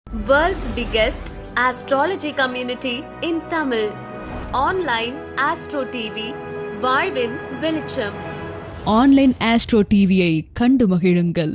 World's biggest astrology community in Tamil. Online Astro TV, வாழ்வின் வெளிச்சம் online astro டிவியை கண்டு மகிழுங்கள்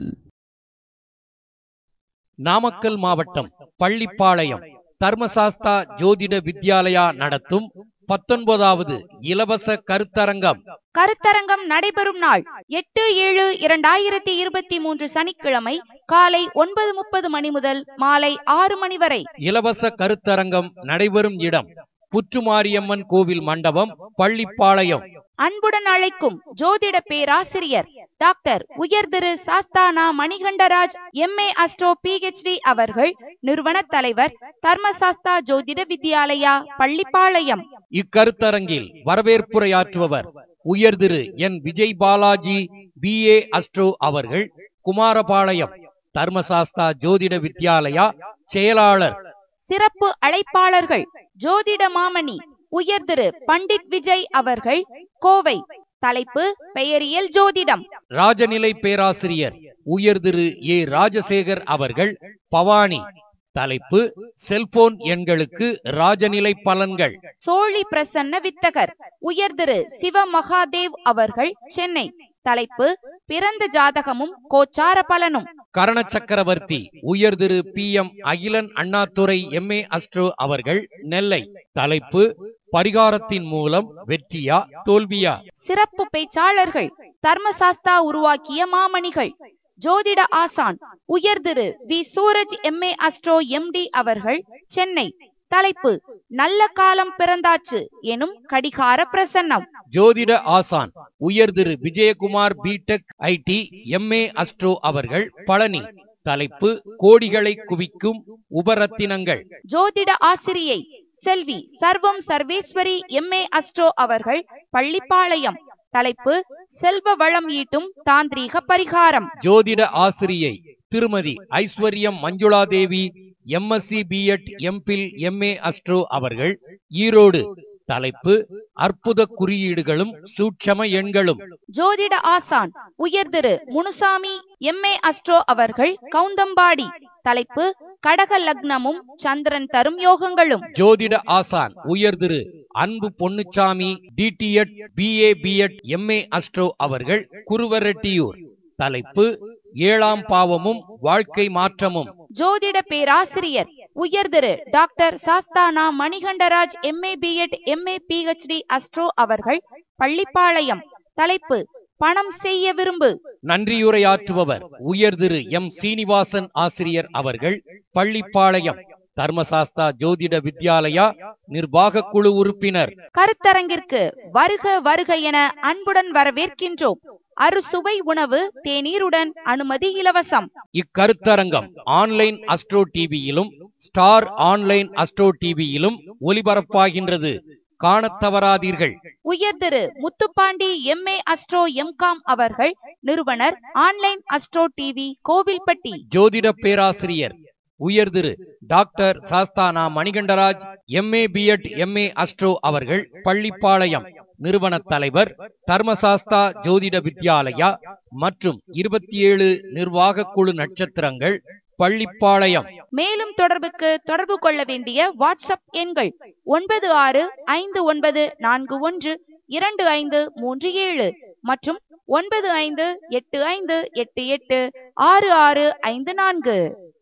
நாமக்கல் மாவட்டம் பள்ளிப்பாளையம் தர்மசாஸ்தா ஜோதிட வித்யாலயா நடத்தும் பத்தொன்பதாவது இலவச கருத்தரங்கம் கருத்தரங்கம் நடைபெறும் நாள் எட்டு ஏழு இரண்டாயிரத்தி இருபத்தி மூன்று சனிக்கிழமை காலை ஒன்பது முப்பது மணி முதல் மாலை ஆறு மணி வரை இலவச கருத்தரங்கம் நடைபெறும் இடம் புற்றுமாரியம்மன் கோவில் மண்டபம் பள்ளிப்பாளையம் அன்புடன் அழைக்கும் ஜோதிட பேராசிரியர் டாக்டர் உயர் திரு Sasthana Manikandaraj M A astro PhD அவர்கள் நிறுவன தலைவர் தர்மசாஸ்தா ஜோதிட வித்யாலயா பள்ளிப்பாளையம் இக்கருத்தரங்கில் வரவேற்புரையாற்றுபவர் உயர் திரு N Vijay Balaji B A astro அவர்கள் குமாரபாளையம் தர்மசாஸ்தா ஜோதிட வித்யாலயா செயலாளர் சிறப்பு அழைப்பாளர்கள் ஜோதிட மாமணி உயர் திரு பண்டிட் விஜய் அவர்கள் கோவை தலைப்பு பெயரியல் ஜோதிடம் ராஜநிலை பேராசிரியர் உயர் திரு ஏ ராஜசேகர் அவர்கள் பவானி தலைப்பு செல்போன் எண்களுக்கு ராஜநிலை பலன்கள் சோழி பிரசன்ன வித்தகர் உயர் திரு சிவ மகாதேவ் அவர்கள் சென்னை தலைப்பு பிறந்த ஜாதகமும் கோச்சார பலனும் கரண சக்கரவர்த்தி உயர் திரு P M Akilan Annadurai M A astro அவர்கள் நெல்லை தலைப்பு பரிகாரத்தின் மூலம் வெற்றியா தோல்வியா சிறப்பு பேச்சாளர்கள் தர்மசாஸ்தா உருவாக்கிய மாமணிகள் ஜோதிட ஆசான் உயர் திரு V Suraj M A astro MD அவர்கள் சென்னை தலைப்பு நல்ல காலம் பிறந்தாச்சு எனும் கடிகார பிரசன்னம் ஜோதிட ஆசான் உயர் திரு Vijayakumar B Tech IT M A astro அவர்கள் பழனி தலைப்பு கோடிகளை குவிக்கும் உபரத்தினங்கள் ஜோதிட ஆசிரியை செல்வி சர்வம் சர்வேஸ்வரி எம்ஏ அஸ்ட்ரோ அவர்கள் பள்ளிப்பாளையம் தலைப்பு செல்வ வளம் ஈட்டும் தாந்திரீக பரிகாரம் ஜோதிட ஆசிரியை திருமதி Aishwaryam Manjula Devi MSc BEd MPhil M A astro அவர்கள் ஈரோடு தலைப்பு அற்புத குறியீடுகளும் சூட்சம எண்களும் ஜோதிட ஆசான் உயர் திரு முனுசாமி எம்ஏ அஸ்ட்ரோ அவர்கள் கவுந்தம்பாடி தலைப்பு கடக லக்னமும் சந்திரன் தரும் யோகங்களும் ஜோதிட ஆசான் உயர் திரு Anbu Ponnusamy DTEd B A BEd M A astro அவர்கள் குருவரெட்டியூர் தலைப்பு ஏழாம் பாவமும் வாழ்க்கை மாற்றமும் ஜோதிட பேராசிரியர் உயர் திரு doctor Sasthana Manikandaraj M A BEd M A PhD astro அவர்கள் பள்ளிப்பாளையம் தலைப்பு பணம் செய்ய விரும்பு நன்றியுரையாற்றுபவர் உயர் திரு எம் சீனிவாசன் ஆசிரியர் அவர்கள் பள்ளிப்பாளையம் தர்மசாஸ்தா ஜோதிட வித்யாலயா நிர்வாக குழு உறுப்பினர் கருத்தரங்கிற்கு வருக வருக என அன்புடன் வரவேற்கின்றோம் அறுசுவை உணவு தேநீருடன் அனுமதி இலவசம் இக்கருத்தரங்கம் ஆன்லைன் அஸ்ட்ரோ டிவியிலும் ஸ்டார் ஆன்லைன் அஸ்ட்ரோ டிவியிலும் ஒளிபரப்பாகின்றது காணத் தவறாதீர்கள் உயர் திரு முத்துப்பாண்டி எம்ஏ அஸ்ட்ரோ எம்காம் அவர்கள் நிறுவனர் ஆன்லைன் அஸ்ட்ரோ டிவி கோவில்பட்டி ஜோதிட பேராசிரியர் உயர் திரு doctor Sasthana Manikandaraj M A BEd M A astro அவர்கள் பள்ளிப்பாளையம் நிறுவன தலைவர் தர்மசாஸ்தா ஜோதிட வித்யாலயா மற்றும் இருபத்தி ஏழு நிர்வாக குழு நட்சத்திரங்கள் பள்ளிப்பாளையம் மேலும் தொடர்புக்கு தொடர்பு கொள்ள வேண்டிய வாட்ஸ்அப் எண்கள் ஒன்பது ஆறு ஐந்து ஒன்பது நான்கு ஒன்று இரண்டு ஐந்து மூன்று ஏழு மற்றும் ஒன்பது ஐந்து எட்டு ஐந்து எட்டு எட்டு ஆறு ஆறு ஐந்து நான்கு